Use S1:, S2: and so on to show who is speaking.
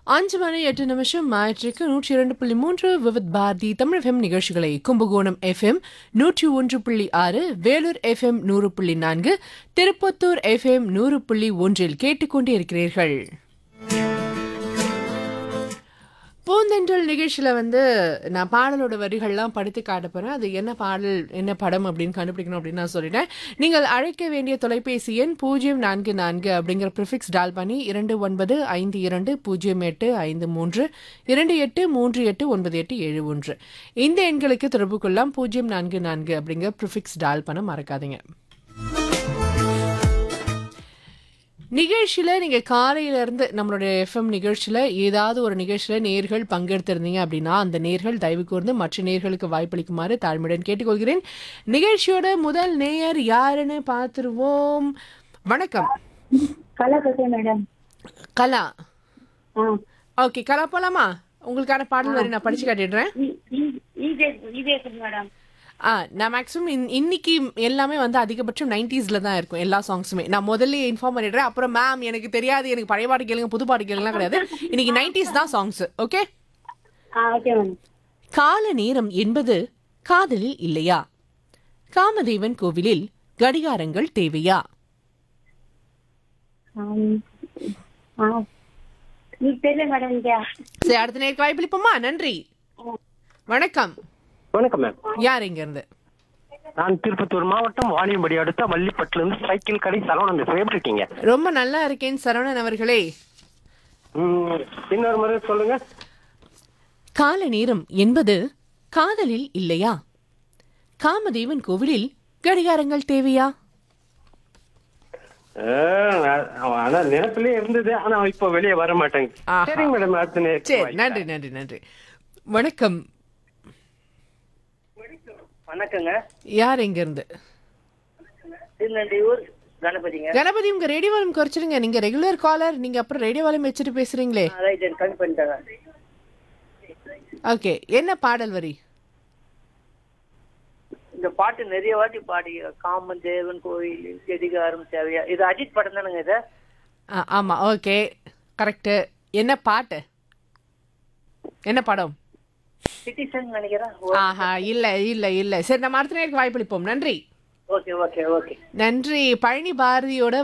S1: அஞ்சு மணி எட்டு நிமிஷம் ஞாயிற்றுக்கு நூற்றி இரண்டு புள்ளி மூன்று விவித் பாரதி தமிழ் எஃப்எம் நிகழ்ச்சிகளை கும்பகோணம் எஃப்எம் நூற்றி ஒன்று புள்ளி ஆறு வேலூர் எஃப்எம் நூறு புள்ளி நான்கு திருப்பத்தூர் எஃப்எம் நூறு புள்ளி ஒன்றில் கேட்டுக்கொண்டே இருக்கிறீர்கள் பூந்தென்றல் நிகழ்ச்சியில் வந்து நான் பாடலோட வரிகள்லாம் படித்து காட்ட போகிறேன் அது என்ன பாடல் என்ன படம் அப்படின்னு கண்டுபிடிக்கணும் அப்படின்னு நான் சொல்லிட்டேன் நீங்கள் அழைக்க வேண்டிய தொலைபேசி எண் பூஜ்ஜியம் நான்கு நான்கு அப்படிங்கிற ப்ரிஃபிக்ஸ் டால் பண்ணி இரண்டு ஒன்பது ஐந்து இரண்டு பூஜ்ஜியம் எட்டு ஐந்து மூன்று இரண்டு எட்டு மூன்று எட்டு ஒன்பது எட்டு ஏழு ஒன்று இந்த எண்களுக்கு தொடர்பு கொள்ளலாம் பூஜ்ஜியம் நான்கு நான்கு அப்படிங்கிற ப்ரிஃபிக்ஸ் டால் பண்ண மறக்காதீங்க நிகழ்ச்சியில் நீங்கள் காலையிலேருந்து நம்மளுடைய எஃப்எம் நிகழ்ச்சியில் ஏதாவது ஒரு நிகழ்ச்சியில் நேர்கள் பங்கெடுத்திருந்தீங்க அப்படின்னா அந்த நேர்கள் தயவு கூர்ந்து மற்ற நேர்களுக்கு வாய்ப்பளிக்குமாறு தாழ்மையுடன் கேட்டுக்கொள்கிறேன் நிகழ்ச்சியோட முதல் நேயர் யாருன்னு பார்த்துருவோம் வணக்கம்
S2: கலா பேசுறேன் மேடம்
S1: கலா
S2: ஆ
S1: ஓகே கலா போலாமா உங்களுக்கான பாடல் வரி நான் படிச்சு காட்டிடுறேன்
S2: இபிஎஸ் மேடம்
S1: ஆ நான் மேக்ஸிமம் இன்னைக்கு எல்லாமே வந்து அதிகபட்சம் நைன்டிஸில் தான் இருக்கும் எல்லா சாங்ஸுமே நான் முதல்ல இன்ஃபார்ம் பண்ணிடுறேன் அப்புறம் மேம் எனக்கு தெரியாது எனக்கு பழைய பாட்டு கேளுங்க புது பாட்டு கேளுங்கலாம் கிடையாது இன்னைக்கு நைன்டிஸ் தான் சாங்ஸ் ஓகே
S2: ஆ ஓகே மேடம்
S1: கால நேரம் என்பது காதலில் இல்லையா காமதேவன் கோவிலில் கடிகாரங்கள் தேவையா
S2: ஆ நீங்க தெரியல மேடம் இங்க
S1: சரி அடுத்த நேருக்கு வாய்ப்பளிப்போமா நன்றி வணக்கம்
S3: வணக்கம் மேம்
S1: யார் இங்க இருந்து
S3: நான் திருப்பத்தூர் மாவட்டம் வாணியம்படி அடுத்த வள்ளிப்பட்டுல இருந்து சைக்கிள் கடை சரவணன் பேசுறேன் எப்படி இருக்கீங்க
S1: ரொம்ப நல்லா இருக்கேன் சரவணன் அவர்களே
S3: ம், இன்னொரு முறை சொல்லுங்க
S1: கால நேரம் என்பது காதலில் இல்லையா காமதேவன் கோவிலில் கடிகாரங்கள் தேவையா
S3: ஆ, ஆனா நினைப்பிலே இருந்தது ஆனா இப்போ வெளியே வர மாட்டேங்க
S1: ஆஹா.
S3: சரிங்க மேடம் அடுத்த நேரம்
S1: சரி நன்றி நன்றி நன்றி வணக்கம்
S4: வணக்கங்க
S1: யார் எங்க இருந்து
S4: திருநெல்வேலூர் கணபதிங்க
S1: கணபதி உங்க ரேடியோ வால்யூம் குறைச்சிடுங்க நீங்க ரெகுலர் காலர் நீங்க அப்புறம் ரேடியோ வால்யூம் வச்சுட்டு பேசுறீங்களே
S4: ரைட் கம்மி பண்ணிட்டாங்க
S1: ஓகே என்ன பாடல் வரி
S4: இந்த பாட்டு நிறைய வாட்டி பாடி காமன் தேவன் கோயில் கெடிகாரம் தேவையா இது அஜித் படம் தானுங்க இது
S1: ஆ, ஆமா ஓகே கரெக்ட் என்ன பாட்டு என்ன படம்
S4: சிட்டிசன் நினைக்கிறேன்
S1: ஆஹா இல்ல இல்ல இல்ல சரி நம்ம அடுத்த நேருக்கு வாய்ப்பளிப்போம் நன்றி
S4: ஓகே ஓகே ஓகே
S1: நன்றி பழனி பாரதியோட